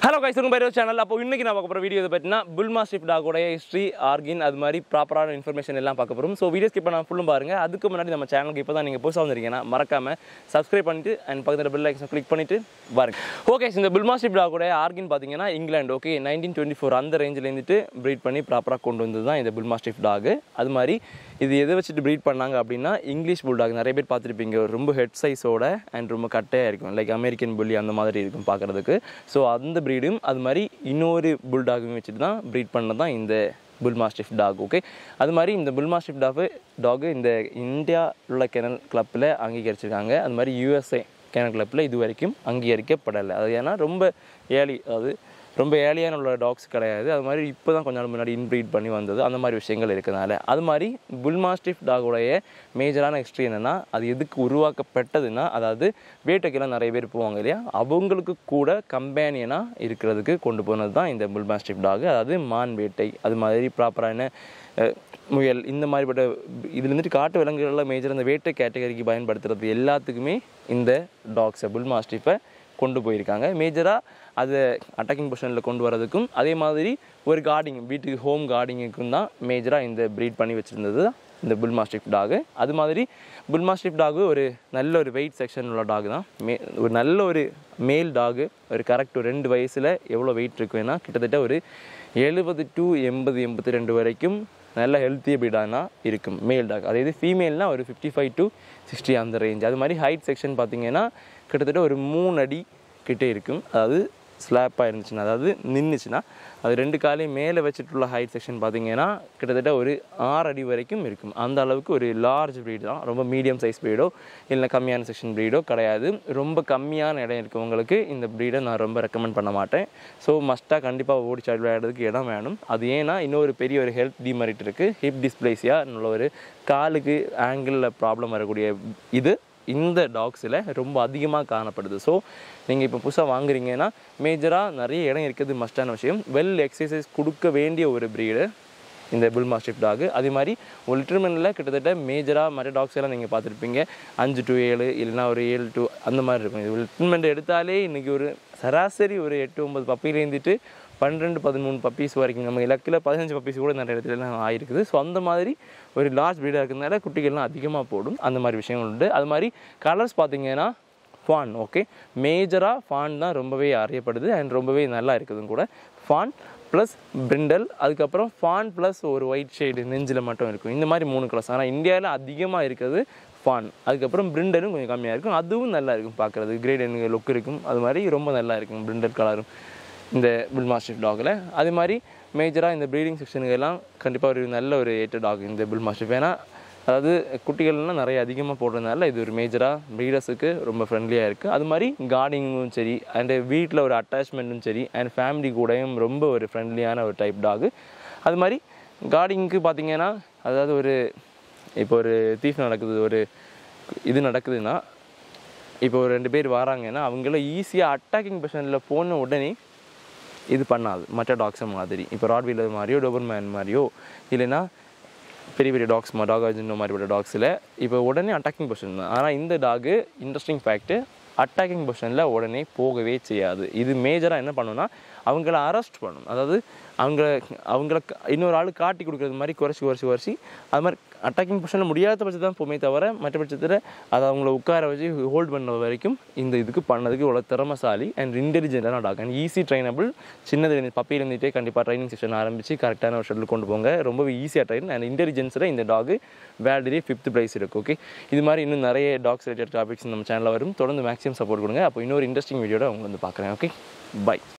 hello guys உங்கள் பேர் channel அப்போ இன்னைக்கு நான் பார்க்க போகிற வீடியோ இதை பற்றினா புல்மா ஸ்ட்ரிப் டாகோடைய ஹிஸ்ட்ரி ஆர்கின் அது மாதிரி ப்ராப்பரான இன்ஃபர்மேஷன் எல்லாம் பார்க்க போகிறோம் ஸோ வீடியோ ஸ்கிப் பண்ண ஃபுல்லும் பாருங்க அதுக்கு முன்னாடி நம்ம சேனலுக்கு இப்போ தான் நீங்கள் புதுசாக வந்திருக்கீங்கன்னா மறக்காம சப்ஸ்கிரைப் பண்ணிட்டு அண்ட் பக்கத்தில் பெல் ஐக்கன் கிளிக் பண்ணிட்டு பாருங்க ஓகே இந்த புல்மா ஸ்ட்ரிப் டாகோடைய ஆர்கின் பார்த்தீங்கன்னா England okay nineteen twenty four அந்த ரேஞ்சில் இருந்துட்டு ப்ரீட் பண்ணி ப்ராப்பராக கொண்டு வந்தது தான் இந்த புல்மா ஸ்ட்ரிப் டாக் அது மாதிரி இது எதை வச்சுட்டு ப்ரீட் பண்ணாங்க அப்படின்னா இங்கிலீஷ் புல்டாக் நிறைய பேர் பார்த்துருப்பீங்க ரொம்ப ஹெட் சைஸோட அண்ட் ரொம்ப கட்டையாக இருக்கும் லைக் அமெரிக்கன் புல்லி அந்த மாதிரி இருக்கும் பார்க்குறதுக்கு ஸோ அந்த ப்ரீடும் அது மாதிரி இன்னொரு புல்டாகும் வச்சுட்டு தான் ப்ரீட் பண்ணது தான் இந்த புல் மாஸ்டிஃப் டாக் ஓகே அது மாதிரி இந்த புல் மாஸ்டிஃப் டாக் டாக் இந்த இந்தியா உள்ள கெனல் கிளப்பில் அங்கீகரிச்சிருக்காங்க அது மாதிரி யூஎஸ்ஏ கெனல் கிளப்பில் இது வரைக்கும் அங்கீகரிக்கப்படலை அது ஏன்னா ரொம்ப ஏலி அதாவது ரொம்ப ஏலியான உள்ள டாக்ஸ் கிடையாது அது மாதிரி இப்போ தான் கொஞ்ச நாள் முன்னாடி இன்ப்ரீட் பண்ணி வந்தது அந்த மாதிரி விஷயங்கள் இருக்கிறதுனால அது மாதிரி புல் மாஸ்டிஃப் டாகோடைய மேஜரான ஹிஸ்ட்ரி என்னென்னா அது எதுக்கு உருவாக்கப்பட்டதுன்னா அதாவது வேட்டைக்கெல்லாம் நிறைய பேர் போவாங்க இல்லையா அவங்களுக்கு கூட கம்பேனியனாக இருக்கிறதுக்கு கொண்டு போனது தான் இந்த புல் மாஸ்டிஃப் டாக் அதாவது மான் வேட்டை அது மாதிரி ப்ராப்பரான முயல் இந்த மாதிரிப்பட்ட இதுல இருந்துட்டு காட்டு விலங்குகளில் மேஜர் அந்த வேட்டை கேட்டகரிக்கு பயன்படுத்துறது எல்லாத்துக்குமே இந்த டாக்ஸை புல் மாஸ்டிஃபை கொண்டு போயிருக்காங்க மேஜராக அதை அட்டாக்கிங் பொசிஷனில் கொண்டு வரதுக்கும் அதே மாதிரி ஒரு கார்டிங் வீட்டுக்கு ஹோம் கார்டிங்குக்கும் தான் மேஜராக இந்த ப்ரீட் பண்ணி வச்சுருந்தது இந்த புல் மாஸ்டிஃப் டாகு அது மாதிரி புல் மாஸ்டிஃப் டாகு ஒரு நல்ல ஒரு வெயிட் செக்ஷன் உள்ள டாக் தான் மே ஒரு நல்ல ஒரு மேல் டாகு ஒரு கரெக்ட் ஒரு ரெண்டு வயசில் எவ்வளோ வெயிட் இருக்குன்னா கிட்டத்தட்ட ஒரு எழுபது டு எண்பது எண்பத்தி ரெண்டு வரைக்கும் நல்ல ஹெல்த்திய பீடானா இருக்கும் மேல் டாக் அதே இது ஃபீமேல்னால் ஒரு ஃபிஃப்டி ஃபைவ் டு சிக்ஸ்டி அந்த ரேஞ்ச் அது மாதிரி ஹைட் செக்ஷன் பார்த்தீங்கன்னா கிட்டத்தட்ட ஒரு மூணு அடி கிட்டே இருக்கும் அதாவது ஸ்லாப்பாக இருந்துச்சுன்னா அதாவது நின்றுச்சுன்னா அது ரெண்டு காலையும் மேலே வச்சுட்டுள்ள ஹைட் செக்ஷன் பார்த்தீங்கன்னா கிட்டத்தட்ட ஒரு ஆறு அடி வரைக்கும் இருக்கும் அந்த அளவுக்கு ஒரு லார்ஜ் ப்ரீடு தான் ரொம்ப மீடியம் சைஸ் ப்ரீடோ இல்லை கம்மியான செக்ஷன் ப்ரீடோ கிடையாது ரொம்ப கம்மியான இடம் இருக்கவங்களுக்கு இந்த ப்ரீடை நான் ரொம்ப ரெக்கமெண்ட் பண்ண மாட்டேன் ஸோ மஸ்ட்டாக கண்டிப்பாக ஓடி சாடி விளையாடுறதுக்கு இடம் வேணும் அது ஏன்னா இன்னொரு பெரிய ஒரு ஹெல்த் டிமெரிட் இருக்குது ஹிப் டிஸ்பிளேசியா உள்ள ஒரு காலுக்கு ஆங்கிளில் ப்ராப்ளம் வரக்கூடிய இது இந்த டாக்ஸில் ரொம்ப அதிகமாக காணப்படுது ஸோ நீங்கள் இப்போ புதுசாக வாங்குறீங்கன்னா மேஜராக நிறைய இடம் இருக்கிறது மஸ்டான விஷயம் வெல் எக்ஸசைஸ் கொடுக்க வேண்டிய ஒரு ப்ரீடு இந்த புல் மாஸ்டிஃப் டாக் அதே மாதிரி ஒரு லிட்டர்மெனில் கிட்டத்தட்ட மேஜராக மற்ற டாக்ஸ் எல்லாம் நீங்கள் பார்த்துருப்பீங்க அஞ்சு டு ஏழு இல்லைனா ஒரு ஏழு டு அந்த மாதிரி இருக்கும் இது லிட்டர்மெண்ட் எடுத்தாலே இன்றைக்கி ஒரு சராசரி ஒரு எட்டு ஒன்பது பப்பியில் இருந்துட்டு பன்னிரெண்டு பதிமூணு பப்பீஸ் வரைக்கும் நம்ம இலக்கில் பதினஞ்சு பப்பீஸ் கூட நிறைய இடத்துலலாம் ஆயிருக்குது ஸோ அந்த மாதிரி ஒரு லார்ஜ் ப்ரீடாக இருக்கிறதுனால குட்டிகள்லாம் அதிகமாக போடும் அந்த மாதிரி விஷயங்கள் உண்டு அது மாதிரி கலர்ஸ் பார்த்தீங்கன்னா ஃபான் ஓகே மேஜராக ஃபான் தான் ரொம்பவே அறியப்படுது அண்ட் ரொம்பவே நல்லா இருக்குதும் கூட ஃபான் ப்ளஸ் பிரிண்டல் அதுக்கப்புறம் ஃபான் ப்ளஸ் ஒரு ஒயிட் ஷேடு நெஞ்சில் மட்டும் இருக்கும் இந்த மாதிரி மூணு கலர்ஸ் ஆனால் இந்தியாவில் அதிகமாக இருக்கிறது ஃபான் அதுக்கப்புறம் பிரிண்டலும் கொஞ்சம் கம்மியாக இருக்கும் அதுவும் நல்லா இருக்கும் பார்க்குறது கிரேட் எனக்கு லுக் இருக்கும் அது மாதிரி ரொம்ப நல்லா இருக்கும் பிரிண்டல் கலரும் இந்த புல் மாஸ்டிஃப் டாகில் அதே மாதிரி மேஜராக இந்த ப்ரீடிங் செக்ஷனுக்கு எல்லாம் கண்டிப்பாக ஒரு நல்ல ஒரு ஏற்ற டாக் இந்த புல் மாஸ்டிஃப் ஏன்னா அதாவது குட்டிகள்லாம் நிறைய அதிகமாக போடுறதுனால இது ஒரு மேஜராக ப்ரீடர்ஸுக்கு ரொம்ப ஃப்ரெண்ட்லியாக இருக்குது அது மாதிரி கார்டிங்கும் சரி அண்டு வீட்டில் ஒரு அட்டாச்மெண்ட்டும் சரி அண்ட் ஃபேமிலி கூடயும் ரொம்ப ஒரு ஃப்ரெண்ட்லியான ஒரு டைப் டாக் அது மாதிரி கார்டிங்க்கு பார்த்தீங்கன்னா அதாவது ஒரு இப்போ ஒரு தீஃப் நடக்குது ஒரு இது நடக்குதுன்னா இப்போ ஒரு ரெண்டு பேர் வராங்கன்னா அவங்கள ஈஸியாக அட்டாக்கிங் பொசிஷனில் போன உடனே இது பண்ணாது மற்ற டாக்ஸை மாதிரி இப்போ ராட்வீலர் மாதிரியோ டோபர்மேன் மாதிரியோ இல்லைன்னா பெரிய பெரிய டாக்ஸ் டாக் அர்ஜுனோ மாதிரிப்பட்ட டாக்ஸில் இப்போ உடனே அட்டாக்கிங் பொசிஷன் தான் ஆனால் இந்த டாகு இன்ட்ரெஸ்டிங் ஃபேக்ட்டு அட்டாக்கிங் பொசிஷனில் உடனே போகவே செய்யாது இது மேஜராக என்ன பண்ணுன்னா அவங்கள அரெஸ்ட் பண்ணும் அதாவது அவங்கள அவங்கள இன்னொரு ஆள் காட்டி கொடுக்குறது மாதிரி குறைச்சி குறைச்சி குறைச்சி அது மாதிரி அட்டாக்கிங் பொசிஷனில் முடியாத பட்சம் தான் போமே தவிர மற்ற பட்சத்தில் அதை அவங்கள உட்கார வச்சு ஹோல்ட் பண்ண வரைக்கும் இந்த இதுக்கு பண்ணதுக்கு இவ்வளோ திறமசாலி அண்ட் இன்டெலிஜென்ட்டான டாக் அண்ட் ஈஸி ட்ரைனபிள் சின்னது பப்பியில் இருந்துகிட்டே கண்டிப்பாக ட்ரைனிங் செஷன் ஆரம்பித்து கரெக்டான ஒரு ஷெட்டில் கொண்டு போங்க ரொம்ப ஈஸியாக ட்ரைன் அண்ட் இன்டெலிஜென்ஸில் இந்த டாக் வேல்டுலேயே ஃபிஃப்த் ப்ரைஸ் இருக்குது ஓகே இது மாதிரி இன்னும் நிறைய டாக்ஸ் ரிலேட்டட் டாபிக்ஸ் நம்ம சேனலில் வரும் தொடர்ந்து மேக்ஸிமம் சப்போர்ட் கொடுங்க அப்போ இன்னொரு இன்ட்ரெஸ்டிங் வீடியோட உங்களை வந்து பார்க்குறேன் ஓகே பை